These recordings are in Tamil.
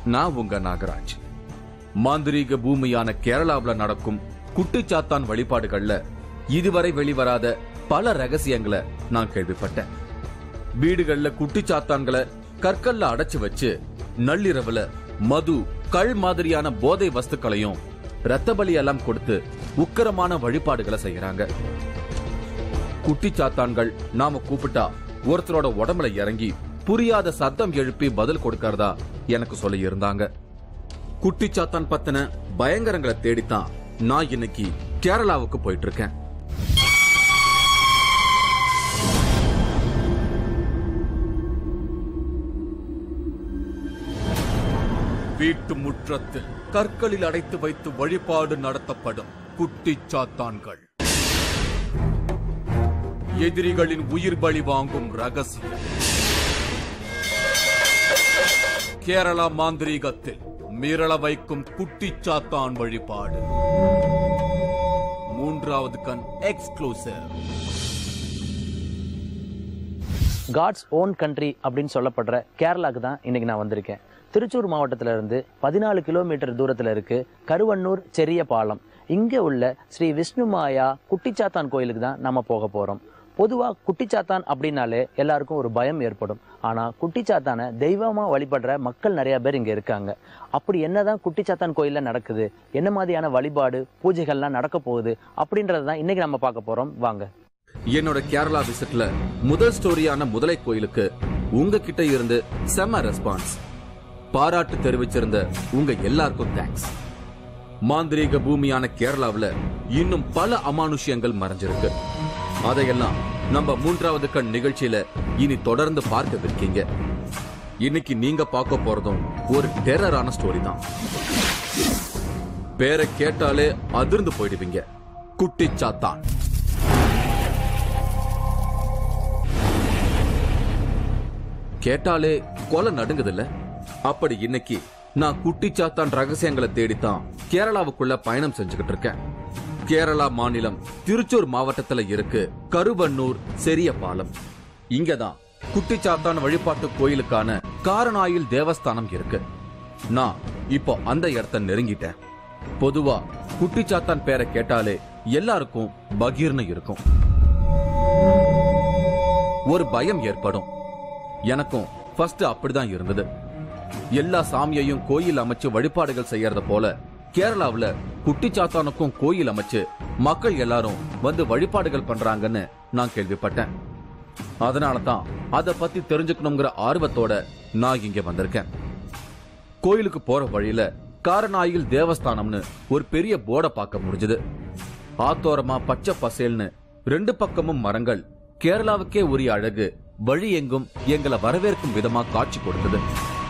நான் உங்க நாகராஜ் மாந்திரீக பூமியான கேரளாவுல நடக்கும் குட்டிச்சாத்தான் வழிபாடுகள்ல இதுவரை வெளிவராத பல ரகசியங்களை நான் கேள்விப்பட்டேன் வீடுகள்ல குட்டிச்சாத்தான்களை கற்கல்ல அடைச்சு வச்சு நள்ளிரவுல மது கள் மாதிரியான போதை வஸ்துக்களையும் ரத்த பலி எல்லாம் கொடுத்து உக்கரமான வழிபாடுகளை செய்யறாங்க குட்டிச்சாத்தான்கள் நாம கூப்பிட்டா ஒருத்தரோட உடம்புல இறங்கி புரியாத சத்தம் எழுப்பி பதில் கொடுக்கறதா எனக்கு சொல்லி இருந்தாங்க குட்டிச்சாத்தான் பத்தின பயங்கரங்களை தேடித்தான் நான் இன்னைக்கு கேரளாவுக்கு போயிட்டு இருக்கேன் வீட்டு முற்றத்தில் கற்களில் அடைத்து வைத்து வழிபாடு நடத்தப்படும் குட்டிச்சாத்தான்கள் எதிரிகளின் உயிர் பலி வாங்கும் ரகசியம் கேரளா மாந்திரீகத்தில் மிரள வைக்கும் குட்டிச்சாத்தான் வழிபாடு மூன்றாவது கண் எக்ஸ்க்ளூசிவ் காட்ஸ் ஓன் கண்ட்ரி அப்படின்னு சொல்லப்படுற கேரளாக்கு தான் இன்னைக்கு நான் வந்திருக்கேன் திருச்சூர் மாவட்டத்துல இருந்து பதினாலு கிலோமீட்டர் தூரத்துல இருக்கு கருவன்னூர் செரிய பாலம் இங்க உள்ள ஸ்ரீ விஷ்ணுமாயா குட்டிச்சாத்தான் கோயிலுக்கு தான் நம்ம போக போறோம் பொதுவா குட்டிச்சாத்தான் அப்படின்னாலே எல்லாருக்கும் ஒரு பயம் ஏற்படும் ஆனா குட்டிச்சாத்தானை தெய்வமா வழிபடுற மக்கள் நிறைய பேர் இங்க இருக்காங்க அப்படி என்னதான் குட்டிச்சாத்தான் கோயில்ல நடக்குது என்ன மாதிரியான வழிபாடு பூஜைகள்லாம் நடக்க போகுது அப்படின்றத தான் இன்னைக்கு நம்ம பார்க்க போறோம் வாங்க என்னோட கேரளா விசிட்ல முதல் ஸ்டோரியான முதலை கோயிலுக்கு உங்ககிட்ட இருந்து செம்ம ரெஸ்பான்ஸ் பாராட்டு தெரிவிச்சிருந்த உங்க எல்லாருக்கும் தேங்க்ஸ் மாந்திரீக பூமியான கேரளாவுல இன்னும் பல அமானுஷ்யங்கள் மறைஞ்சிருக்கு அதையெல்லாம் நம்ம மூன்றாவது கண் நிகழ்ச்சியில இனி தொடர்ந்து பார்க்கவிருக்கீங்க இன்னைக்கு நீங்க பார்க்க போறதும் ஒரு டெரரான ஸ்டோரி தான் பேரை கேட்டாலே அதிர்ந்து போயிடுவீங்க குட்டிச்சாத்தான் கேட்டாலே கொலை நடுங்குதுல்ல அப்படி இன்னைக்கு நான் குட்டிச்சாத்தான் ரகசியங்களை தேடித்தான் கேரளாவுக்குள்ள பயணம் செஞ்சுக்கிட்டு இருக்கேன் கேரளா மாநிலம் திருச்சூர் மாவட்டத்துல இருக்கு கருவன்னூர் செரிய பாலம் இங்கதான் குட்டிச்சாத்தான் வழிபாட்டு கோயிலுக்கான காரணாயில் தேவஸ்தானம் இருக்கு நான் இப்போ அந்த இடத்த நெருங்கிட்டேன் பொதுவா குட்டிச்சாத்தான் பேரை கேட்டாலே எல்லாருக்கும் பகீர்னு இருக்கும் ஒரு பயம் ஏற்படும் எனக்கும் ஃபர்ஸ்ட் அப்படிதான் இருந்தது எல்லா சாமியையும் கோயில் அமைச்சு வழிபாடுகள் செய்யறத போல கேரளாவுல குட்டிச்சாத்தானுக்கும் கோயில் அமைச்சு மக்கள் எல்லாரும் வந்து வழிபாடுகள் பண்றாங்கன்னு நான் கேள்விப்பட்டேன் அதனால தான் அத பத்தி தெரிஞ்சுக்கணுங்கிற ஆர்வத்தோட நான் இங்க வந்திருக்கேன் கோயிலுக்கு போற வழியில காரநாயில் தேவஸ்தானம்னு ஒரு பெரிய போர்டை பார்க்க முடிஞ்சது ஆத்தோரமா பச்சை பசேல்னு ரெண்டு பக்கமும் மரங்கள் கேரளாவுக்கே உரிய அழகு வழி எங்கும் எங்களை வரவேற்கும் விதமா காட்சி கொடுத்தது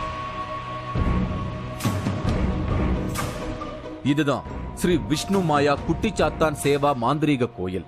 இதுதான் ஸ்ரீ விஷ்ணு மாயா குட்டிச்சாத்தான் சேவா மாந்திரீக கோயில்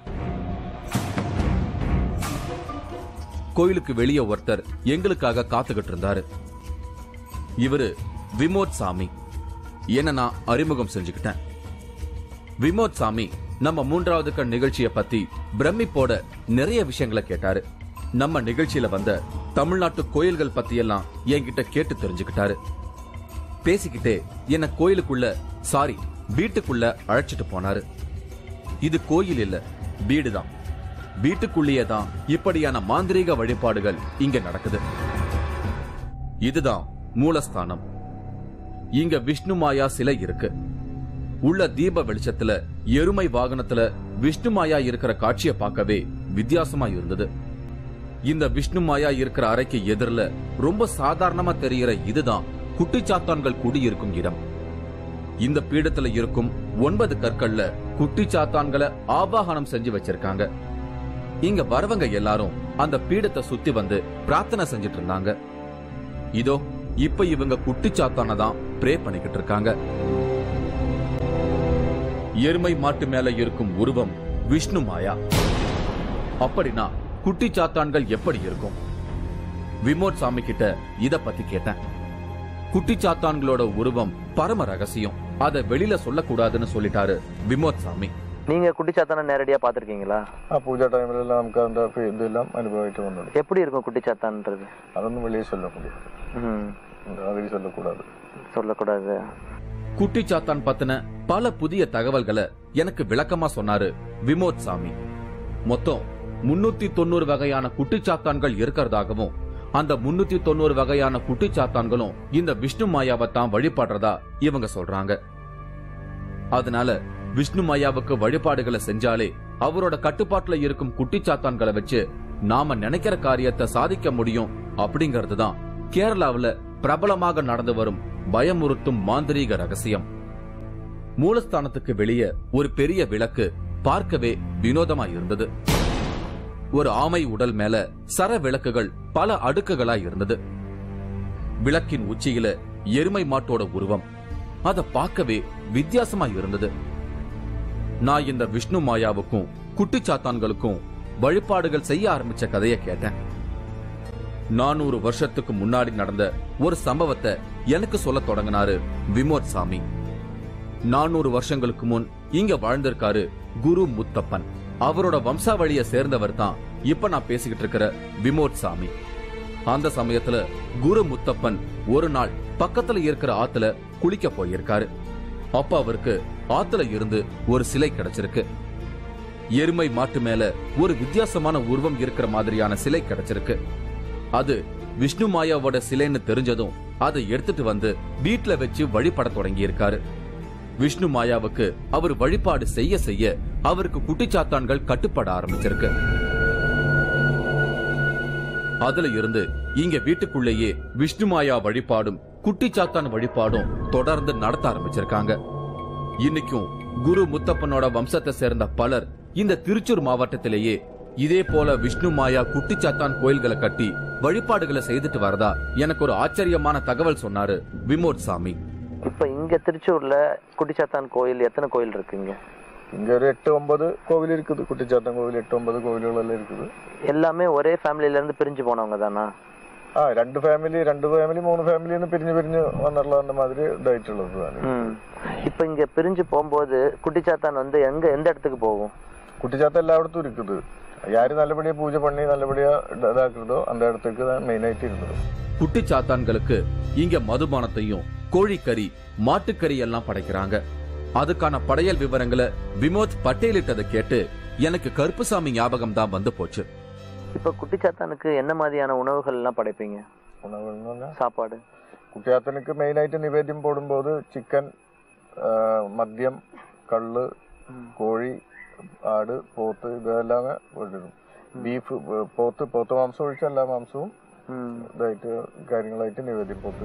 கோயிலுக்கு வெளியே ஒருத்தர் எங்களுக்காக காத்துக்கிட்டு இருந்தாரு இவரு விமோத் சாமி என்ன நான் அறிமுகம் செஞ்சுக்கிட்டேன் விமோத் சாமி நம்ம மூன்றாவது கண் நிகழ்ச்சிய பத்தி பிரமிப்போட நிறைய விஷயங்களை கேட்டாரு நம்ம நிகழ்ச்சியில வந்த தமிழ்நாட்டு கோயில்கள் பத்தி எல்லாம் என்கிட்ட கேட்டு தெரிஞ்சுக்கிட்டாரு பேசிக்கிட்டே என்ன கோயிலுக்குள்ள சாரி வீட்டுக்குள்ள அழைச்சிட்டு போனாரு இது கோயில் இல்ல வீடுதான் வீட்டுக்குள்ளேயே தான் இப்படியான மாந்திரீக வழிபாடுகள் இங்க நடக்குது இதுதான் மூலஸ்தானம் இங்க விஷ்ணு மாயா சிலை இருக்கு உள்ள தீப வெளிச்சத்துல எருமை வாகனத்துல விஷ்ணு மாயா இருக்கிற காட்சியை பார்க்கவே வித்தியாசமா இருந்தது இந்த விஷ்ணு மாயா இருக்கிற அறைக்கு எதிரில ரொம்ப சாதாரணமா தெரிகிற இதுதான் குட்டிச்சாத்தான்கள் குடியிருக்கும் இடம் இந்த பீடத்துல இருக்கும் ஒன்பது கற்கள்ல குட்டிச்சாத்தான்களை ஆபாகனம் செஞ்சு வச்சிருக்காங்க இங்க வரவங்க எல்லாரும் அந்த பீடத்தை சுத்தி வந்து பிரார்த்தனை செஞ்சுட்டு இருந்தாங்க இதோ இப்ப இவங்க குட்டிச்சாத்தான தான் ப்ரே பண்ணிக்கிட்டு இருக்காங்க எருமை மாட்டு மேல இருக்கும் உருவம் விஷ்ணு மாயா அப்படின்னா குட்டிச்சாத்தான்கள் எப்படி இருக்கும் விமோத் சாமி கிட்ட இத பத்தி கேட்டேன் குட்டிச்சாத்தான்களோட உருவம் பரம ரகசியம் அத வெளியில சொல்லக்கூடாதுன்னு சொல்லிட்டாரு விமோத் சாமி நீங்க குட்டிச்சாத்தானை நேரடியா பாத்திருக்கீங்களா ആ പൂജ ടൈമിലെല്ലാം നമുക്ക് അതിൻ്റെ ഇതെല്ലാം അനുഭവമായിട്ട് വന്നത് எப்படி இருக்கும் குட்டிச்சாத்தான்ன்றது അതൊന്നും വെളിയിൽ ചൊല്ല முடியாது ம். இந்த மாதிரி சொல்லக்கூடாது சொல்லக்கூடாது குட்டிச்சாத்தான் பத்தின பல புதிய தகவல்களை எனக்கு விளக்கமா சொன்னாரு விமோத் சாமி மொத்தம் முன்னூத்தி தொண்ணூறு வகையான குட்டிச்சாத்தான்கள் இருக்கிறதாகவும் அந்த முன்னூத்தி தொண்ணூறு வகையான குட்டிச்சாத்தான்களும் இந்த விஷ்ணு மாயாவை தான் வழிபடுறதா இவங்க சொல்றாங்க அதனால விஷ்ணு மாயாவுக்கு வழிபாடுகளை செஞ்சாலே அவரோட கட்டுப்பாட்டுல இருக்கும் குட்டிச்சாத்தான்களை வச்சு நாம நினைக்கிற காரியத்தை சாதிக்க முடியும் அப்படிங்கிறது தான் கேரளாவுல பிரபலமாக நடந்து வரும் பயமுறுத்தும் மாந்திரீக ரகசியம் மூலஸ்தானத்துக்கு வெளியே ஒரு பெரிய விளக்கு பார்க்கவே வினோதமா இருந்தது ஒரு ஆமை உடல் மேல சர விளக்குகள் பல அடுக்குகளா இருந்தது விளக்கின் உச்சியில எருமை மாட்டோட உருவம் அத பார்க்கவே வித்தியாசமா இருந்தது நான் இந்த விஷ்ணு மாயாவுக்கும் குட்டிச்சாத்தான்களுக்கும் வழிபாடுகள் செய்ய ஆரம்பிச்ச கதையை கேட்டேன் நானூறு வருஷத்துக்கு முன்னாடி நடந்த ஒரு சம்பவத்தை எனக்கு சொல்ல தொடங்கினாரு விமோத் சாமி நானூறு வருஷங்களுக்கு முன் இங்க வாழ்ந்திருக்காரு குரு முத்தப்பன் அவரோட வம்சாவளிய சேர்ந்தவர் தான் இப்ப நான் பேசிக்கிட்டு இருக்கிற விமோத் சாமி அந்த சமயத்துல குரு முத்தப்பன் ஒரு நாள் பக்கத்துல இருக்கிற ஆத்துல குளிக்க போயிருக்காரு அப்ப அவருக்கு ஆத்துல இருந்து ஒரு சிலை கிடைச்சிருக்கு எருமை மாட்டு மேல ஒரு வித்தியாசமான உருவம் இருக்கிற மாதிரியான சிலை கிடைச்சிருக்கு அது விஷ்ணு மாயாவோட சிலைன்னு தெரிஞ்சதும் அதை எடுத்துட்டு வந்து வீட்ல வச்சு வழிபட தொடங்கி இருக்காரு விஷ்ணு மாயாவுக்கு அவர் வழிபாடு செய்ய செய்ய அவருக்கு குட்டிச்சாத்தான்கள் கட்டுப்பட ஆரம்பிச்சிருக்கு அதுல இருந்து இங்க வீட்டுக்குள்ளேயே விஷ்ணு மாயா வழிபாடும் குட்டிச்சாத்தான் வழிபாடும் தொடர்ந்து நடத்த ஆரம்பிச்சிருக்காங்க இன்னைக்கும் குரு முத்தப்பனோட வம்சத்தை சேர்ந்த பலர் இந்த திருச்சூர் மாவட்டத்திலேயே இதே போல விஷ்ணு மாயா குட்டிச்சாத்தான் கோயில்களை கட்டி வழிபாடுகளை செய்துட்டு வரதா எனக்கு ஒரு ஆச்சரியமான தகவல் சொன்னாரு விமோத் சாமி இப்ப இங்க திருச்சூர்ல குட்டிச்சாத்தான் கோயில் எத்தனை கோயில் இருக்குங்க இங்க ஒரு எட்டு ஒன்பது கோவில் இருக்குது குட்டிச்சாத்தன் கோவில் எட்டு ஒன்பது கோவில்கள் எல்லாம் இருக்குது எல்லாமே ஒரே ஃபேமிலில இருந்து பிரிஞ்சு போனவங்க தானா ആ രണ്ട് ഫാമിലി രണ്ട് ഫാമിലി മൂന്ന് ഫാമിലി എന്ന് പിരിഞ്ഞ് പിരിഞ്ഞ് വന്നിട്ടുള്ള മാതിരി ഇതായിട്ടുള്ളതാണ് ம். இப்ப இங்க பிரிஞ்சு போகும்போது குட்டிச்சாத்தான் வந்து எங்க எந்த இடத்துக்கு போகும் കുട്ടിച്ചാത്ത എല്ലായിടത്തും ഇരിക്കുന്നത് யாரு நல்லபடியா பூஜை பண்ணி நல்லபடியா இதாக்குறதோ அந்த இடத்துக்கு தான் மெயின் ஆயிட்டு இருந்தது குட்டிச்சாத்தான்களுக்கு இங்க மதுபானத்தையும் கோழிக்கறி மாட்டுக்கறி எல்லாம் படைக்கிறாங்க அதுக்கான படையல் விவரங்களை விமோத் பட்டேலிட்டதை கேட்டு எனக்கு கருப்புசாமி ஞாபகம் தான் வந்து போச்சு இப்ப குட்டிச்சாத்தானுக்கு என்ன மாதிரியான உணவுகள் எல்லாம் படைப்பீங்க உணவுகள் എന്ന് പറഞ്ഞാൽ சாப்பாடு കുട്ടിയാത്തനക്ക് മെയിൻ ആയിട്ട് നിവേദ്യം പോടുമ്പോൾ ചിക്കൻ മദ്യം കള്ള് കോഴി ആട് പോത്ത് ഇതെല്ലാം ഇടും ബീഫ് പോത്ത് പോത്ത് മാംസം ഒഴിച്ച എല്ലാ മാംസവും ம். ഇതായിട്ട് കാര്യങ്ങളായിട്ട് നിവേദ്യം പോത്ത്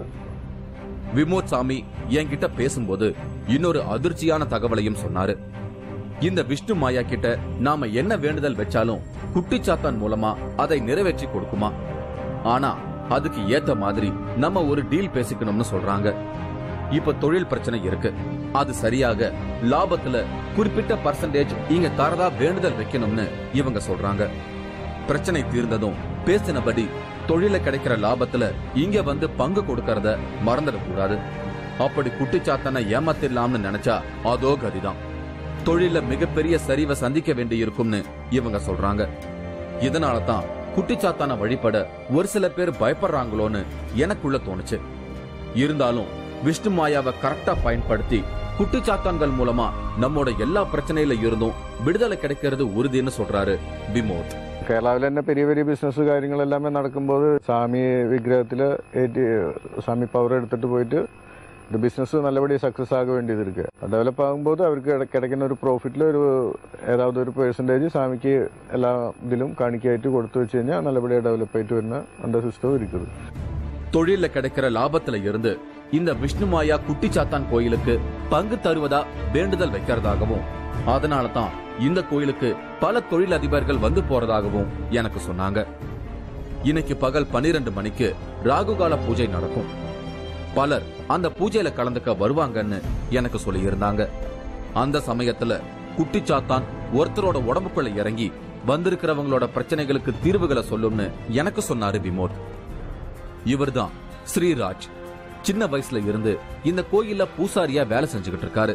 விமோத் சாமி என்கிட்ட பேசும்போது இன்னொரு அதிர்ச்சியான தகவலையும் சொன்னாரு இந்த விஷ்ணு மாயா கிட்ட நாம என்ன வேண்டுதல் வச்சாலும் குட்டிச்சாத்தான் மூலமா அதை நிறைவேற்றி கொடுக்குமா ஆனா அதுக்கு ஏத்த மாதிரி நம்ம ஒரு டீல் பேசிக்கணும்னு சொல்றாங்க இப்ப தொழில் பிரச்சனை இருக்கு அது சரியாக லாபத்துல குறிப்பிட்ட பர்சன்டேஜ் இங்க தரதா வேண்டுதல் வைக்கணும்னு இவங்க சொல்றாங்க பிரச்சனை தீர்ந்ததும் பேசினபடி தொழில கிடைக்கிற லாபத்துல இங்க வந்து பங்கு கொடுக்கறத மறந்துடக்கூடாது அப்படி குட்டிச்சாத்தனை ஏமாத்திடலாம்னு நினைச்சா அதோ கதிதான் தொழில மிகப்பெரிய சரிவை சந்திக்க வேண்டியிருக்கும்னு இவங்க சொல்றாங்க இதனால தான் குட்டிச்சாத்தான வழிபட ஒரு சில பேர் பயப்படுறாங்களோன்னு எனக்குள்ள தோணுச்சு இருந்தாலும் விஷ்ணு மாயாவை கரெக்டா பயன்படுத்தி குட்டிச்சாத்தான்கள் மூலமா நம்மோட எல்லா பிரச்சனையில இருந்தும் விடுதலை கிடைக்கிறது உறுதின்னு சொல்றாரு விமோத் കേരളാവിൽ തന്നെ പെരിയ പെരിയ ബിസിനസ് കാര്യങ്ങളെല്ലാമേ നടക്കുമ്പോൾ സ്വാമി വിഗ്രഹത്തിൽ ഏറ്റി സ്വാമി പവർ എടുത്തിട്ട് പോയിട്ട് இந்த பிஸ்னஸ் நல்லபடியாக சக்ஸஸ் ஆக வேண்டியது இருக்கு டெவலப் ஆகும்போது அவருக்கு கிடை- கிடைக்கிற ஒரு ப்ராஃபிட்டில் ஒரு ஏதாவது ஒரு பெர்சன்டேஜ் சாமிக்கு எல்லா ഇതിലും കാണിക്കായിട്ട് കൊടുത്തു വെച്ച് കഴിഞ്ഞാൽ நல்லபடியாக டெவலப் ஆயிட்டு വരുന്ന அந்த சிஸ்டம் இருக்குது தொழில்ல கிடைக்கிற லாபத்துல இருந்து இந்த விஷ்ணுமாயா குட்டிச்சாத்தான் கோயிலுக்கு பங்கு தருவதா வேண்டுதல் வைக்கிறதாகவும் அதனால தான் இந்த கோயிலுக்கு பல தொழிலதிபர்கள் வந்து போறதாகவும் எனக்கு சொன்னாங்க இன்னைக்கு பகல் 12 மணிக்கு ராகுகால பூஜை நடக்கும் பலர் அந்த பூஜையில கலந்துக்க வருவாங்கன்னு எனக்கு சொல்லியிருந்தாங்க அந்த சமயத்துல குட்டிச்சாத்தான் ஒருத்தரோட உடம்புக்குள்ள இறங்கி வந்திருக்கிறவங்களோட பிரச்சனைகளுக்கு தீர்வுகளை சொல்லும்னு எனக்கு சொன்னாரு விமோத் இவர்தான் ஸ்ரீராஜ் சின்ன வயசுல இருந்து இந்த கோயில்ல பூசாரியா வேலை செஞ்சுக்கிட்டு இருக்காரு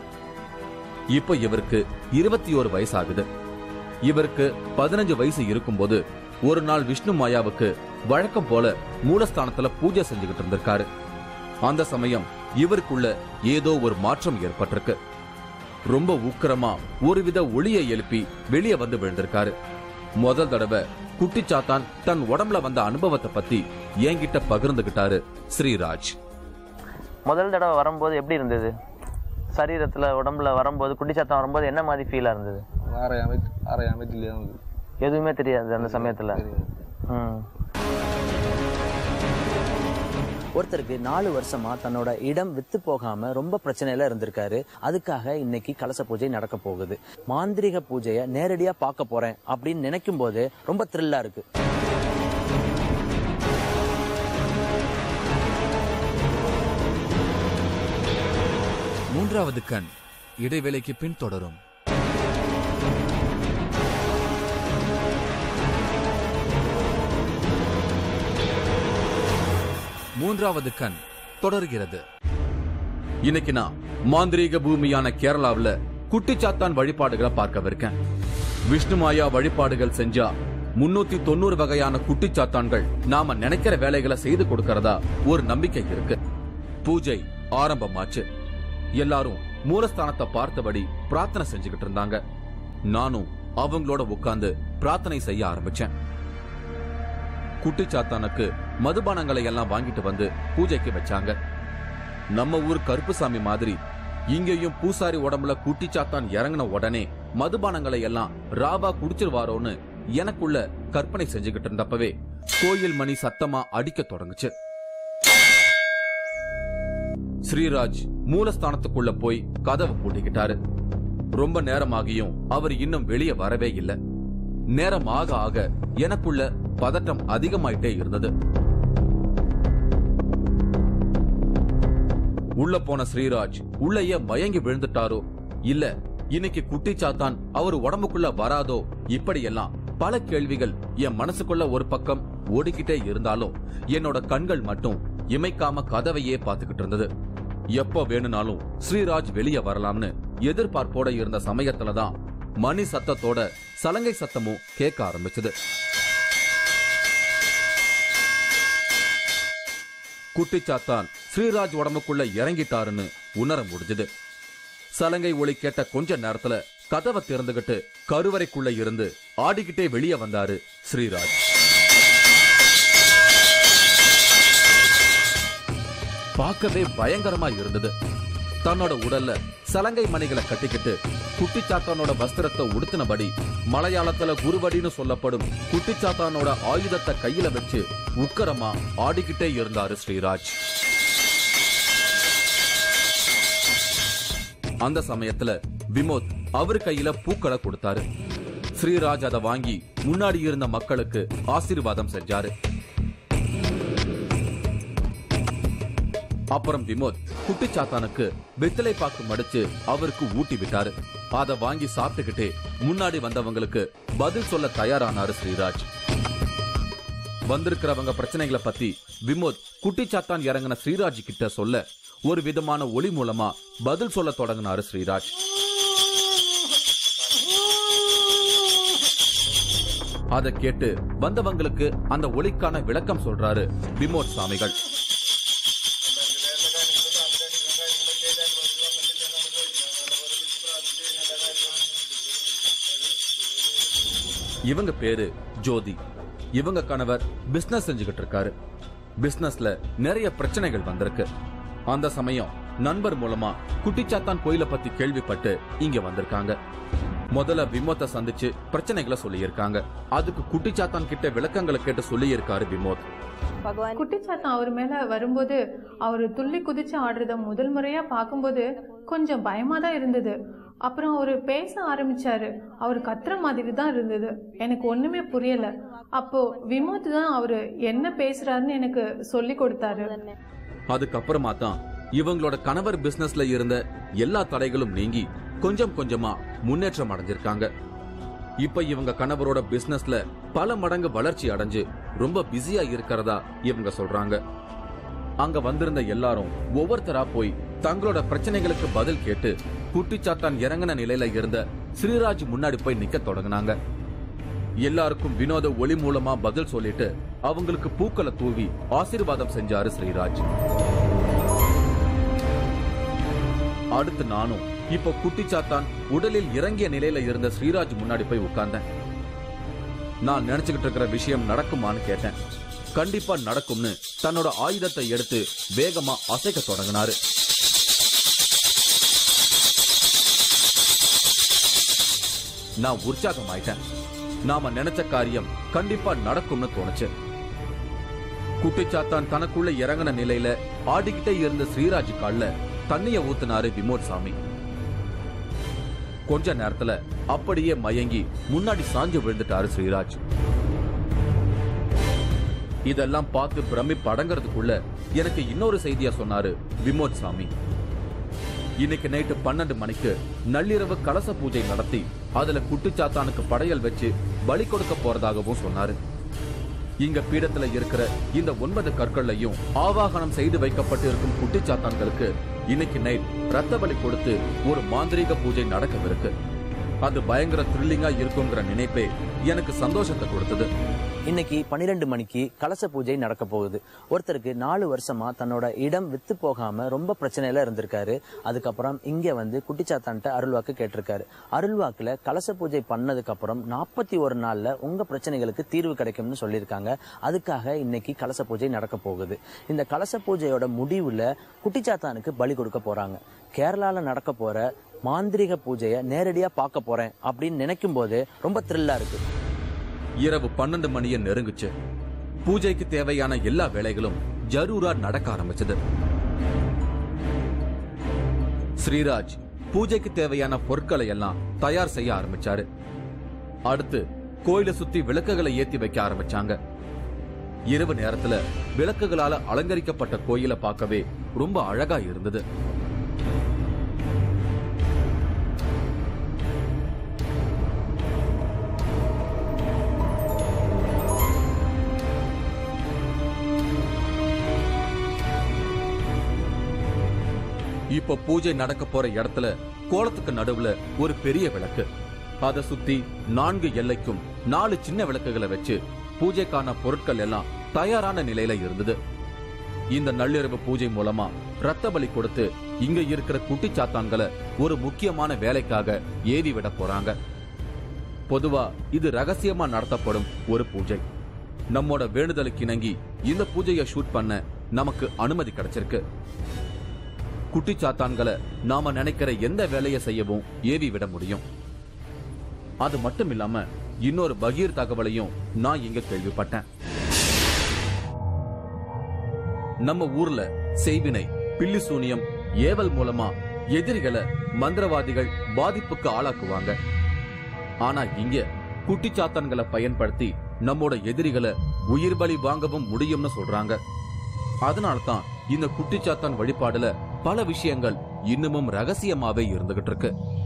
இப்ப இவருக்கு இருபத்தி ஒரு வயசு ஆகுது இவருக்கு பதினஞ்சு வயசு இருக்கும்போது ஒரு நாள் விஷ்ணு மாயாவுக்கு வழக்கம் போல மூலஸ்தானத்துல பூஜை செஞ்சுக்கிட்டு இருந்திருக்காரு அந்த சமயம் இவருக்குள்ள ஏதோ ஒரு மாற்றம் ஏற்பட்டிருக்கு ரொம்ப உக்கிரமா ஒருவித ஒளியை எழுப்பி வெளியே வந்து விழுந்திருக்காரு முதல் தடவை குட்டிச்சாத்தான் தன் உடம்புல வந்த அனுபவத்தை பத்தி என்கிட்ட பகிர்ந்துகிட்டாரு ஸ்ரீராஜ் முதல் தடவை வரும்போது எப்படி இருந்தது சரீரத்துல உடம்புல வரும்போது குட்டிச்சாத்தம் வரும்போது என்ன மாதிரி ஃபீலா இருந்தது അറിയാൻ പറ്റ അറിയാൻ പറ്റില്ല നമുക്ക് எதுவுமே தெரியாது அந்த சமயத்துல ம். ஒருத்தருக்கு நாலு வருஷமா தன்னோட இடம் வித்து போகாம ரொம்ப பிரச்சனையில இருந்திருக்காரு அதுக்காக இன்னைக்கு கலச பூஜை நடக்க போகுது மாந்திரிக பூஜைய நேரடியா பார்க்க போறேன் அப்படின்னு நினைக்கும் போது ரொம்ப த்ரில்லா இருக்கு மூன்றாவது கண் இடைவேளைக்கு பின் தொடரும் மூன்றாவது கண் தொடர்கிறது இன்னைக்கு நான் மாந்திரீக பூமியான கேரளாவுல குட்டிச்சாத்தான் வழிபாடுகளை பார்க்கவிருக்கேன் விஷ்ணுமாயா வழிபாடுகள் செஞ்சா முன்னூத்தி தொண்ணூறு வகையான குட்டிச்சாத்தான்கள் நாம நினைக்கிற வேலைகளை செய்து கொடுக்கறதா ஒரு நம்பிக்கை இருக்கு பூஜை ஆரம்பமாச்சு எல்லாரும் மூலஸ்தானத்தை பார்த்தபடி பிரார்த்தனை செஞ்சுக்கிட்டு இருந்தாங்க நானும் அவங்களோட உட்கார்ந்து பிரார்த்தனை செய்ய ஆரம்பிச்சேன் குட்டிச்சாத்தானுக்கு மதுபானங்களை எல்லாம் வாங்கிட்டு வந்து பூஜைக்கு வச்சாங்க நம்ம ஊர் கருப்புசாமி மாதிரி இங்கேயும் பூசாரி உடம்புல குட்டிச்சாத்தான் இறங்கின உடனே மதுபானங்களை எல்லாம் ராவா குடிச்சிருவாரோன்னு எனக்குள்ள கற்பனை செஞ்சுக்கிட்டு இருந்தப்பவே கோயில் மணி சத்தமா அடிக்க தொடங்குச்சு ஸ்ரீராஜ் மூலஸ்தானத்துக்குள்ள போய் கதவை பூட்டிக்கிட்டாரு ரொம்ப நேரமாகியும் அவர் இன்னும் வெளியே வரவே இல்லை நேரம் ஆக ஆக எனக்குள்ள பதட்டம் அதிகமாயிட்டே இருந்தது உள்ள போன ஸ்ரீராஜ் உள்ளேயே மயங்கி விழுந்துட்டாரோ இல்ல இன்னைக்கு குட்டிச்சாத்தான் அவர் உடம்புக்குள்ள வராதோ இப்படியெல்லாம் பல கேள்விகள் என் மனசுக்குள்ள ஒரு பக்கம் ஓடிக்கிட்டே இருந்தாலும் என்னோட கண்கள் மட்டும் இமைக்காம கதவையே பார்த்துக்கிட்டு இருந்தது எப்போ வேணும்னாலும் ஸ்ரீராஜ் வெளியே வரலாம்னு எதிர்பார்ப்போட இருந்த சமயத்துலதான் மணி சத்தத்தோட சலங்கை சத்தமும் கேட்க ஆரம்பிச்சது குட்டிச்சாத்தான் ஸ்ரீராஜ் உடம்புக்குள்ள இறங்கிட்டாருன்னு உணர முடிஞ்சது சலங்கை ஒளி கேட்ட கொஞ்ச நேரத்துல கதவை திறந்துகிட்டு கருவறைக்குள்ள இருந்து ஆடிக்கிட்டே வெளியே வந்தாரு ஸ்ரீராஜ் பார்க்கவே பயங்கரமா இருந்தது தன்னோட உடல்ல சலங்கை மணிகளை கட்டிக்கிட்டு குட்டிச்சாத்தானோட வஸ்திரத்தை உடுத்தினபடி மலையாளத்துல குருவடின்னு சொல்லப்படும் குட்டிச்சாத்தானோட ஆயுதத்தை கையில வச்சு உக்கரமா ஆடிக்கிட்டே இருந்தாரு ஸ்ரீராஜ் அந்த சமயத்துல விமோத் அவர் கையில பூக்களை கொடுத்தாரு ஸ்ரீராஜ் அதை வாங்கி முன்னாடி இருந்த மக்களுக்கு ஆசீர்வாதம் செஞ்சாரு அப்புறம் விமோத் குட்டிச்சாத்தானுக்கு வெத்தலை பாக்கு மடிச்சு அவருக்கு ஊட்டி விட்டாரு அத வாங்கி சாப்பிட்டுக்கிட்டே முன்னாடி வந்தவங்களுக்கு பதில் சொல்ல தயாரானாரு ஸ்ரீராஜ் வந்திருக்கிறவங்க பிரச்சனைகளை பத்தி விமோத் குட்டிச்சாத்தான் இறங்கின ஸ்ரீராஜ் கிட்ட சொல்ல ஒரு விதமான ஒளி மூலமா பதில் சொல்ல தொடங்கினாரு ஸ்ரீராஜ் அதை கேட்டு வந்தவங்களுக்கு அந்த ஒளிக்கான விளக்கம் சொல்றாரு விமோத் சாமிகள் இவங்க பேரு ஜோதி இவங்க கணவர் பிசினஸ் செஞ்சுக்கிட்டு இருக்காரு பிசினஸ்ல நிறைய பிரச்சனைகள் வந்திருக்கு அந்த சமயம் நண்பர் மூலமா குட்டிச்சாத்தான் கோயிலை பத்தி கேள்விப்பட்டு இங்க வந்திருக்காங்க முதல்ல விமோத்தை சந்திச்சு பிரச்சனைகளை சொல்லியிருக்காங்க அதுக்கு குட்டிச்சாத்தான் கிட்ட விளக்கங்களை கேட்டு சொல்லியிருக்காரு விமோத் குட்டிச்சாத்தன் அவர் மேல வரும்போது அவர் துள்ளி குதிச்சு ஆடுறத முதல் முறையா பார்க்கும்போது கொஞ்சம் பயமா தான் இருந்தது அப்புறம் அவர் பேச ஆரம்பிச்சாரு அவர் கத்துற மாதிரி தான் இருந்தது எனக்கு ஒண்ணுமே புரியல அப்போ விமோத் தான் அவரு என்ன பேசுறாருன்னு எனக்கு சொல்லி கொடுத்தாரு அதுக்கப்புறமா தான் இவங்களோட கணவர் பிசினஸ்ல இருந்த எல்லா தடைகளும் நீங்கி கொஞ்சம் கொஞ்சமா முன்னேற்றம் அடைஞ்சிருக்காங்க இப்ப இவங்க கணவரோட பிசினஸ்ல பல மடங்கு வளர்ச்சி அடைஞ்சு ரொம்ப பிஸியா இருக்கிறதா இவங்க சொல்றாங்க அங்க வந்திருந்த எல்லாரும் ஒவ்வொருத்தரா போய் தங்களோட பிரச்சனைகளுக்கு பதில் கேட்டு குட்டிச்சாத்தான் இறங்கின நிலையில இருந்த ஸ்ரீராஜ் முன்னாடி போய் நிக்க தொடங்குனாங்க எல்லாருக்கும் வினோத ஒளி மூலமா பதில் சொல்லிட்டு அவங்களுக்கு பூக்களை தூவி ஆசீர்வாதம் செஞ்சாரு ஸ்ரீராஜ் அடுத்து நானும் இப்ப குட்டிச்சாத்தான் உடலில் இறங்கிய நிலையில இருந்த ஸ்ரீராஜ் முன்னாடி போய் உட்கார்ந்தேன் நான் நினைச்சுக்கிட்டு இருக்கிற விஷயம் நடக்குமான்னு கேட்டேன் கண்டிப்பா நடக்கும்னு தன்னோட ஆயுதத்தை எடுத்து வேகமா அசைக்க தொடங்கினாரு நான் உற்சாகமாயிட்டேன் நாம நினைச்ச காரியம் கண்டிப்பா நடக்கும்னு தோணுச்சு குட்டிச்சாத்தான் தனக்குள்ள இறங்கின நிலையில ஆடிக்கிட்டே இருந்த ஸ்ரீராஜ் கால்ல தண்ணிய ஊத்துனாரு விமோத் சாமி கொஞ்ச நேரத்துல அப்படியே மயங்கி முன்னாடி சாஞ்சு விழுந்துட்டாரு ஸ்ரீராஜ் இதெல்லாம் பார்த்து பிரமிப்பு அடங்கறதுக்குள்ள எனக்கு இன்னொரு செய்தியா சொன்னாரு விமோத் சாமி இன்னைக்கு நைட்டு பன்னெண்டு மணிக்கு நள்ளிரவு கலச பூஜை நடத்தி அதுல குட்டிச்சாத்தானுக்கு படையல் வச்சு பலி கொடுக்க போறதாகவும் சொன்னாரு இங்க பீடத்துல இருக்கிற இந்த ஒன்பது கற்கள்லையும் ஆவாகனம் செய்து வைக்கப்பட்டு இருக்கும் குட்டிச்சாத்தான்களுக்கு இன்னைக்கு நைட் ரத்த பலி கொடுத்து ஒரு மாந்திரீக பூஜை நடக்கவிருக்கு அது பயங்கர த்ரில்லிங்கா இருக்குங்கிற நினைப்பே எனக்கு சந்தோஷத்தை கொடுத்தது இன்னைக்கு பன்னிரெண்டு மணிக்கு கலச பூஜை நடக்க போகுது ஒருத்தருக்கு நாலு வருஷமா தன்னோட இடம் வித்து போகாம ரொம்ப பிரச்சனையில இருந்திருக்காரு அதுக்கப்புறம் இங்க வந்து குட்டிச்சாத்தான்ட்ட அருள்வாக்கு கேட்டிருக்காரு அருள்வாக்குல கலச பூஜை பண்ணதுக்கு அப்புறம் நாற்பத்தி ஒரு நாள்ல உங்க பிரச்சனைகளுக்கு தீர்வு கிடைக்கும்னு சொல்லியிருக்காங்க அதுக்காக இன்னைக்கு கலச பூஜை நடக்க போகுது இந்த கலச பூஜையோட முடிவுல குட்டிச்சாத்தானுக்கு பலி கொடுக்க போறாங்க கேரளால நடக்க போற மாந்திரிக பூஜையை நேரடியா பார்க்க போறேன் அப்படின்னு நினைக்கும் போதே ரொம்ப த்ரில்லா இருக்கு இரவு பன்னெண்டு மணியை நெருங்குச்சு பூஜைக்கு தேவையான எல்லா வேலைகளும் ஜரூரா நடக்க ஆரம்பிச்சது ஸ்ரீராஜ் பூஜைக்கு தேவையான பொருட்களை எல்லாம் தயார் செய்ய ஆரம்பிச்சாரு அடுத்து கோயிலை சுத்தி விளக்குகளை ஏத்தி வைக்க ஆரம்பிச்சாங்க இரவு நேரத்துல விளக்குகளால அலங்கரிக்கப்பட்ட கோயிலை பார்க்கவே ரொம்ப அழகா இருந்தது இப்ப பூஜை நடக்க போற இடத்துல கோலத்துக்கு நடுவுல ஒரு பெரிய விளக்கு அதை சுத்தி நான்கு எல்லைக்கும் நாலு சின்ன விளக்குகளை வச்சு பூஜைக்கான பொருட்கள் எல்லாம் தயாரான நிலையில இருந்தது இந்த நள்ளிரவு பூஜை மூலமா ரத்த பலி கொடுத்து இங்க இருக்கிற குட்டி சாத்தான்களை ஒரு முக்கியமான வேலைக்காக ஏவி விட போறாங்க பொதுவா இது ரகசியமா நடத்தப்படும் ஒரு பூஜை நம்மோட வேண்டுதலுக்கு இணங்கி இந்த பூஜையை ஷூட் பண்ண நமக்கு அனுமதி கிடைச்சிருக்கு குட்டி சாத்தான்களை நாம நினைக்கிற எந்த வேலையை செய்யவும் ஏவி விட முடியும் அது மட்டும் இல்லாம இன்னொரு பகீர் தகவலையும் நான் இங்க கேள்விப்பட்டேன் நம்ம ஊர்ல செய்வினை பில்லி சூனியம் ஏவல் மூலமா எதிரிகளை மந்திரவாதிகள் பாதிப்புக்கு ஆளாக்குவாங்க ஆனா இங்க குட்டிச்சாத்தான்களை பயன்படுத்தி நம்மோட எதிரிகளை உயிர் பலி வாங்கவும் முடியும்னு சொல்றாங்க அதனால தான் இந்த குட்டிச்சாத்தான் வழிபாடுல பல விஷயங்கள் இன்னமும் ரகசியமாவே இருந்துகிட்டு இருக்கு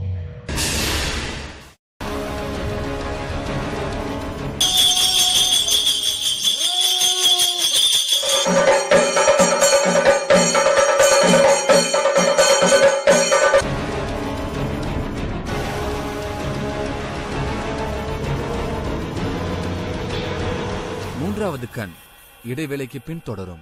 மூன்றாவது கண் இடைவேளைக்கு பின் தொடரும்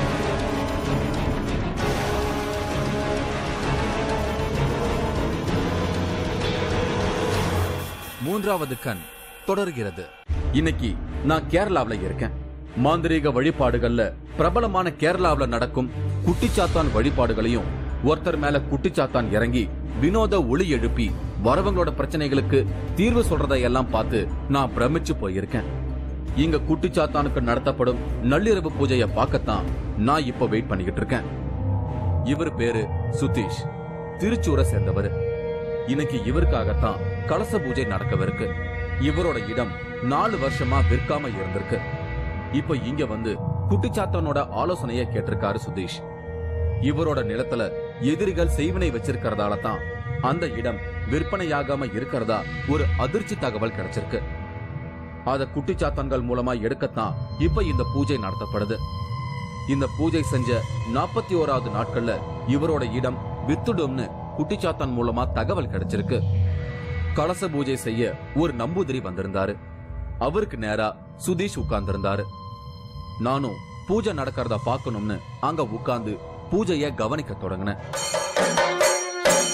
மூன்றாவது கண் தொடர்கிறது இன்னைக்கு நான் கேரளாவுல இருக்கேன் மாந்திரீக வழிபாடுகள்ல பிரபலமான கேரளாவுல நடக்கும் குட்டிச்சாத்தான் வழிபாடுகளையும் ஒருத்தர் மேல குட்டிச்சாத்தான் இறங்கி வினோத ஒளி எழுப்பி வரவங்களோட பிரச்சனைகளுக்கு தீர்வு சொல்றதையெல்லாம் பார்த்து நான் பிரமிச்சு போயிருக்கேன் இங்க குட்டிச்சாத்தானுக்கு நடத்தப்படும் நள்ளிரவு பூஜையை பார்க்கத்தான் நான் இப்ப வெயிட் பண்ணிக்கிட்டு இருக்கேன் இவர் பேரு சுதீஷ் திருச்சூரை சேர்ந்தவர் இன்னைக்கு இவருக்காகத்தான் கலச பூஜை நடக்கவிருக்கு இவரோட இடம் நாலு வருஷமா விற்காம இருந்திருக்கு இப்ப இங்க வந்து குட்டிச்சாத்தானோட ஆலோசனைய கேட்டிருக்காரு சுதீஷ் இவரோட நிலத்துல எதிரிகள் செய்வினை வச்சிருக்கிறதால தான் அந்த இடம் விற்பனையாகாம இருக்கிறதா ஒரு அதிர்ச்சி தகவல் கிடைச்சிருக்கு அத குட்டிச்சாத்தான்கள் மூலமா எடுக்கத்தான் இப்ப இந்த பூஜை நடத்தப்படுது இந்த பூஜை செஞ்ச நாற்பத்தி ஓராவது நாட்கள்ல இவரோட இடம் வித்துடும்னு குட்டிச்சாத்தான் மூலமா தகவல் கிடைச்சிருக்கு கலச பூஜை செய்ய ஒரு நம்பூதிரி வந்திருந்தாரு அவருக்கு நேரா சுதீஷ் உட்கார்ந்திருந்தாரு நானும் பூஜை நடக்கிறத பார்க்கணும்னு அங்க உட்கார்ந்து பூஜைய கவனிக்க தொடங்கினேன்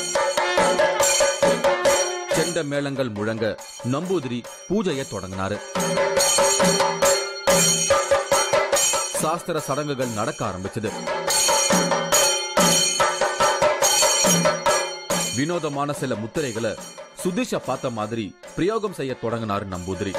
செண்ட மேளங்கள் முழங்க நம்பூதிரி பூஜையை தொடங்கினாரு சாஸ்திர சடங்குகள் நடக்க ஆரம்பிச்சது வினோதமான சில முத்திரைகளை சுதீஷ பார்த்த மாதிரி பிரயோகம் செய்ய தொடங்கினாரு நம்பூதிரி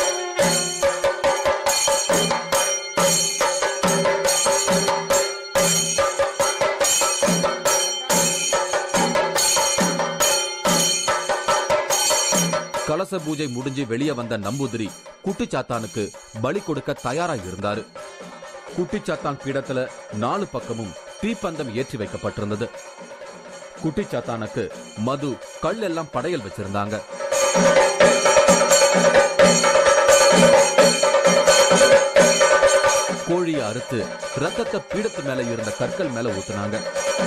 கலச பூஜை முடிஞ்சு வெளியே வந்த நம்பூதிரி குட்டிச்சாத்தானுக்கு பலி கொடுக்க தயாரா இருந்தாரு குட்டிச்சாத்தான் பீடத்துல நாலு பக்கமும் தீப்பந்தம் ஏற்றி வைக்கப்பட்டிருந்தது குட்டிச்சாத்தானுக்கு மது கல் எல்லாம் படையல் வச்சிருந்தாங்க கோழியை அறுத்து ரத்தத்தை பீடத்து மேல இருந்த கற்கள் மேல ஊத்துனாங்க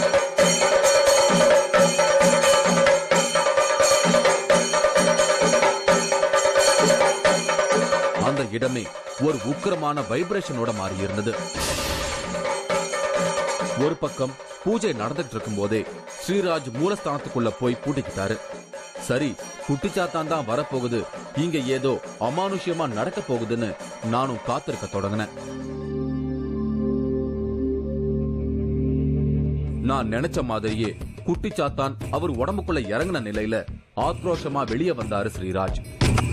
அந்த இடமே ஒரு உக்கிரமான வைப்ரேஷனோட மாறி இருந்தது ஒரு பக்கம் பூஜை நடந்துட்டு இருக்கும் போதே ஸ்ரீராஜ் மூலஸ்தானத்துக்குள்ள போய் பூட்டிக்கிட்டாரு சரி குட்டிச்சாத்தான் தான் வரப்போகுது இங்க ஏதோ அமானுஷ்யமா நடக்க போகுதுன்னு நானும் காத்திருக்க தொடங்கினேன் நான் நினைச்ச மாதிரியே குட்டிச்சாத்தான் அவர் உடம்புக்குள்ள இறங்கின நிலையில ஆக்ரோஷமா வெளியே வந்தாரு ஸ்ரீராஜ்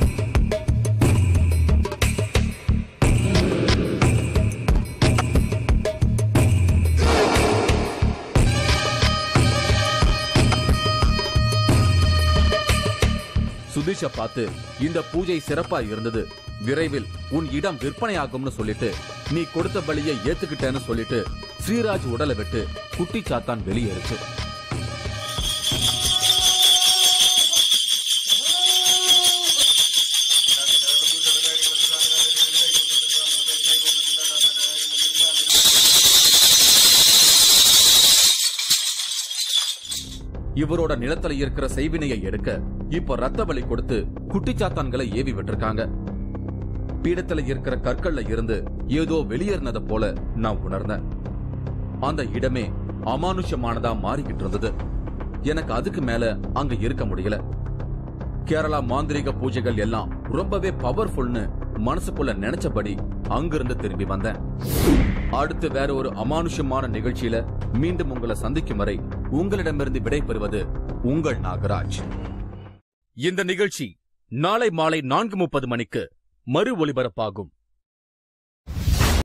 சுதீஷ பார்த்து இந்த பூஜை சிறப்பா இருந்தது விரைவில் உன் இடம் விற்பனையாகும்னு சொல்லிட்டு நீ கொடுத்த பலியை ஏத்துக்கிட்டேன்னு சொல்லிட்டு ஸ்ரீராஜ் உடலை விட்டு குட்டி சாத்தான் வெளியேறுச்சு இவரோட நிலத்துல இருக்கிற செய்வினையை எடுக்க இப்ப ரத்த பலி கொடுத்து குட்டிச்சாத்தான்களை ஏவி விட்டிருக்காங்க பீடத்துல இருக்கிற கற்கள்ல இருந்து ஏதோ வெளியேறினத போல நான் உணர்ந்தேன் அந்த இடமே அமானுஷ்யமானதா மாறிக்கிட்டு இருந்தது எனக்கு அதுக்கு மேல அங்க இருக்க முடியல கேரளா மாந்திரீக பூஜைகள் எல்லாம் ரொம்பவே பவர்ஃபுல்னு மனசுக்குள்ள நினைச்சபடி அங்கிருந்து திரும்பி வந்தேன் அடுத்து வேற ஒரு அமானுஷ்யமான நிகழ்ச்சியில மீண்டும் உங்களை சந்திக்கும் வரை உங்களிடமிருந்து விடைபெறுவது உங்கள் நாகராஜ் இந்த நிகழ்ச்சி நாளை மாலை நான்கு முப்பது மணிக்கு மறு ஒளிபரப்பாகும்